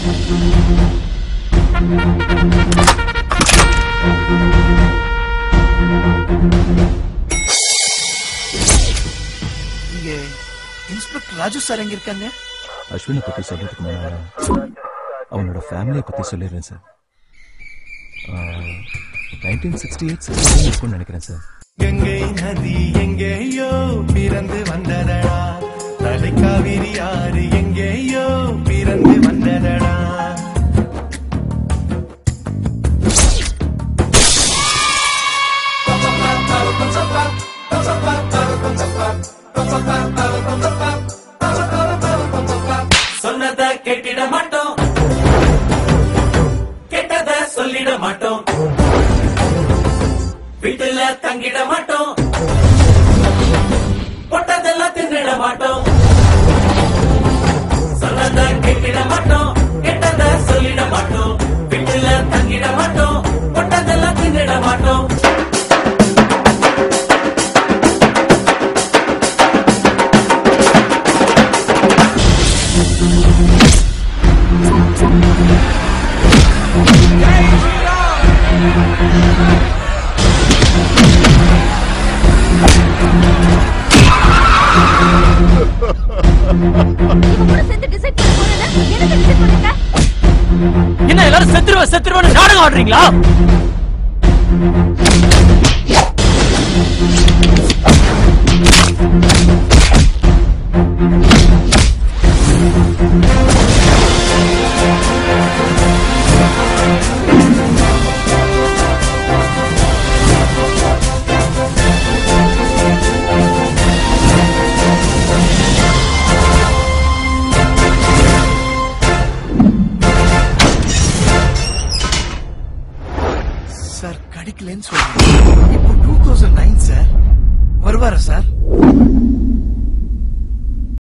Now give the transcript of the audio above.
இங்க inspector Raju sir எங்க இருக்காங்க அஸ்வினை பத்தி சொல்றதுக்கு முன்னால அவனோட ஃபேமிலியை பத்தி சொல்லிடுறேன் sir nineteen sixty eight sixty இருக்கும்னு நினைக்கிறேன் சார் கங்கை நதி எங்கேயோ பிறந்து வந்ததடா தலைக்காவிரி ஆறு எங்கேயோ பிறந்து வந்ததடா சொன்னத கேட்டிட மாட்டோம் கெட்டத சொல்லிட மாட்டோம் வீட்டுல தங்கிட மாட்டோம் பொட்டதெல்லாம் தின்னிட மாட்டோம் சொன்னத கேட்டிட மாட்டோம் கெட்டத சொல்லிட மாட்டோம் வீட்டுல தங்கிட மாட்டோம் பொட்டதெல்லாம் தின்னிட மாட்டோம் என்ன எல்லாரும் செத்துருவ செத்துருவன்னு நாடகம் ஆடுறீங்களா சார் கிடைக்கலன்னு சொல்றேன் இப்போ டூ தௌசண்ட் நைன் சார் வருவாரா சார்